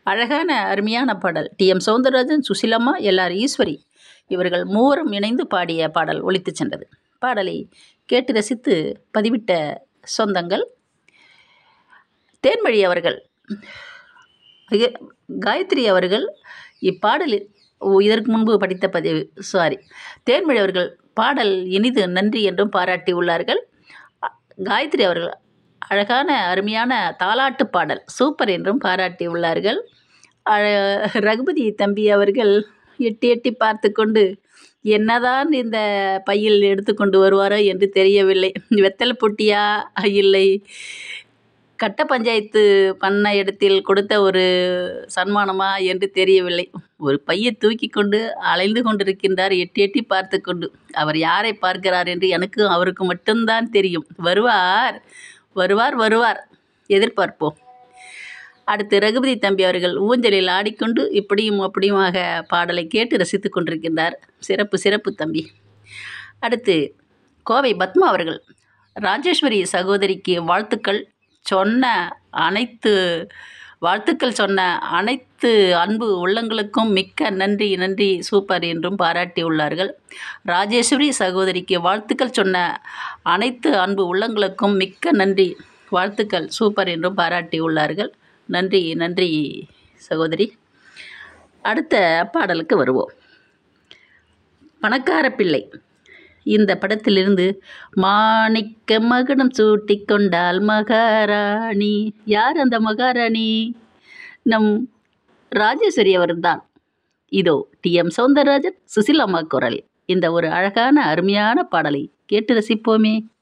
அழகான அருமையான பாடல் T M Soundararajan Susheelamma L R Eswari இவர்கள் மூவரும் இணைந்து பாடிய பாடல் ஒலித்துச் சென்றது பாடலை கேட்டு ரசித்து பதிவிட்ட சொந்தங்கள் தேன்மொழி அவர்கள் ஐய, காயத்ரி அவர்கள் இப்பாடலில் ஓ, இதற்கு முன்பு படித்த பதிவு சாரி தேன்மொழி அவர்கள் பாடல் இனிது நன்றி என்றும் பாராட்டி உள்ளார்கள் அ- காயத்ரி அவர்கள் அழகான அருமையான தாலாட்டு பாடல் சூப்பர் என்றும் பாராட்டி உள்ளார்கள் அழ- ரகுபதி தம்பி அவர்கள் எட்டி எட்டி பார்த்து கொண்டு என்னதான் இந்த பையில் எடுத்துக்கொண்டு வருவாரோ என்று தெரியவில்லை வெத்தலை பொட்டியா இல்லை கட்ட பஞ்சாயத்து பண்ண இடத்தில் கொடுத்த ஒரு சன்மானமா என்று தெரியவில்லை ஒரு பையை தூக்கி கொண்டு அலைந்து கொண்டிருக்கின்றார் எட்டி எட்டி பார்த்து கொண்டு அவர் யாரை பார்க்கிறார் என்று எனக்கு அவருக்கு மட்டும்தான் தெரியும் வருவார் வருவார் வருவார் எதிர்பார்ப்போம் அடுத்து ரகுபதி தம்பி அவர்கள் ஊஞ்சலில் ஆடிக்கொண்டு இப்படியும் அப்படியுமாக பாடலை கேட்டு ரசித்து கொண்டிருக்கின்றார் சிறப்பு சிறப்பு தம்பி அடுத்து கோவை பத்மா அவர்கள் ராஜேஸ்வரி சகோதரிக்கு வாழ்த்துக்கள் சொன்ன அனைத்து வாழ்த்துக்கள் சொன்ன அனைத்து அன்பு உள்ளங்களுக்கும் மிக்க நன்றி நன்றி சூப்பர் என்றும் பாராட்டியுள்ளார்கள் ராஜேஸ்வரி சகோதரிக்கு வாழ்த்துக்கள் சொன்ன அனைத்து அன்பு உள்ளங்களுக்கும் மிக்க நன்றி வாழ்த்துக்கள் சூப்பர் என்றும் பாராட்டியுள்ளார்கள் நன்றி நன்றி சகோதரி அடுத்த பாடலுக்கு வருவோம் பணக்கார பிள்ளை இந்த படத்திலிருந்து மாணிக்க மகுடம் சூட்டிக் கொண்டால் மகாராணி யார் அந்த மகாராணி நம் ராஜேஸ்வரி அவர்தான் இதோ டி எம் சௌந்தரராஜன் சுசிலம்மா குரல் இந்த ஒரு அழகான அருமையான பாடலை கேட்டு ரசிப்போமே